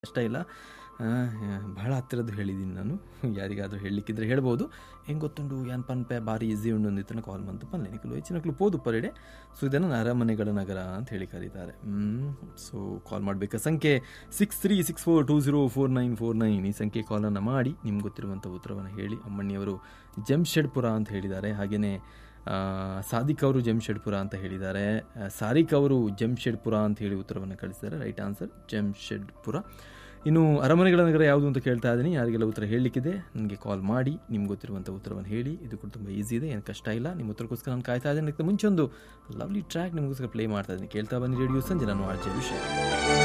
ಕಷ್ಟ ಇಲ್ಲ ಆ, ಬಹಳ ಹತ್ತಿರದ್ದು ಹೇಳಿದ್ದೀನಿ ನಾನು ಯಾರಿಗಾದರೂ ಹೇಳಲಿಕ್ಕಿದ್ರೆ ಹೇಳ್ಬೋದು ಹೆಂಗೆ ಗೊತ್ತುಂಡು ಯಾನ್ ಪನ್ಪೆ ಭಾರಿ ಈಸಿ ಉಂಡು ಅಂದಿತ್ತು ಕಾಲ್ ಬಂತು ಪನ್ಲೆ ನಿಖಲು ಹೆಚ್ಚಿನಕ್ಲು ಪೋದು ಪರಡೆ ಸೊ ಇದನ್ನು ಅರಮನೆಗಳ ನಗರ ಅಂತ ಹೇಳಿ ಕರೀತಾರೆ ಸೊ ಕಾಲ್ ಮಾಡಬೇಕಾ ಸಂಖ್ಯೆ six three six four two zero four nine four nine ಈ ಸಂಖ್ಯೆ ಕಾಲನ್ನು ಮಾಡಿ ನಿಮ್ಗೆ ಗೊತ್ತಿರುವಂಥ ಉತ್ತರವನ್ನು ಹೇಳಿ ಅಮ್ಮಣ್ಣಿಯವರು ಜಮ್ಶೆಡ್ಪುರ ಅಂತ ಹೇಳಿದ್ದಾರೆ ಹಾಗೆಯೇ ಆ, ಸಾದಿಕ್ ಅವರು ಜಮ್ಶೆಡ್ಪುರ ಅಂತ ಹೇಳಿದ್ದಾರೆ ಆ, ಸಾರಿಕ್ ಅವರು ಜಮ್ಶೆಡ್ಪುರ ಅಂತ ಹೇಳಿ ಉತ್ತರವನ್ನು ಕಳಿಸಿದ್ದಾರೆ ರೈಟ್ ಆನ್ಸರ್ ಜಮ್ಶೆಡ್ಪುರ ಇನ್ನು ಅರಮನೆಗಳ ನಗರ ಯಾವುದು ಅಂತ ಕೇಳ್ತಾ ಇದ್ದೀನಿ ಯಾರಿಗೆಲ್ಲ ಉತ್ತರ ಹೇಳಲಿಕ್ಕಿದೆ ನನಗೆ ಕಾಲ್ ಮಾಡಿ ನಿಮ್ಗೆ ಗೊತ್ತಿರುವಂಥ ಉತ್ತರವನ್ನು ಹೇಳಿ ಇದು ಕೂಡ ತುಂಬ ಈಸಿ ಇದೆ ಏನು ಕಷ್ಟ ಇಲ್ಲ ನಿಮ್ಮ ಉತ್ತರಕ್ಕೋಸ್ಕರ ನಾನು ಕಾಯ್ತಾ ಇದ್ದೀನಿ ಅದಕ್ಕೆ ಮುಂಚೆ ಒಂದು ಲವ್ಲಿ ಟ್ರ್ಯಾಕ್ ನಿಮಗೋಸ್ಕರ ಪ್ಲೇ ಮಾಡ್ತಾ ಇದ್ದೀನಿ ಕೇಳ್ತಾ ಬನ್ನಿ ರೇಡಿಯೋ ಸಂಜೆ ನಾನು ಆರ್ಜೆ ವಿಷಯ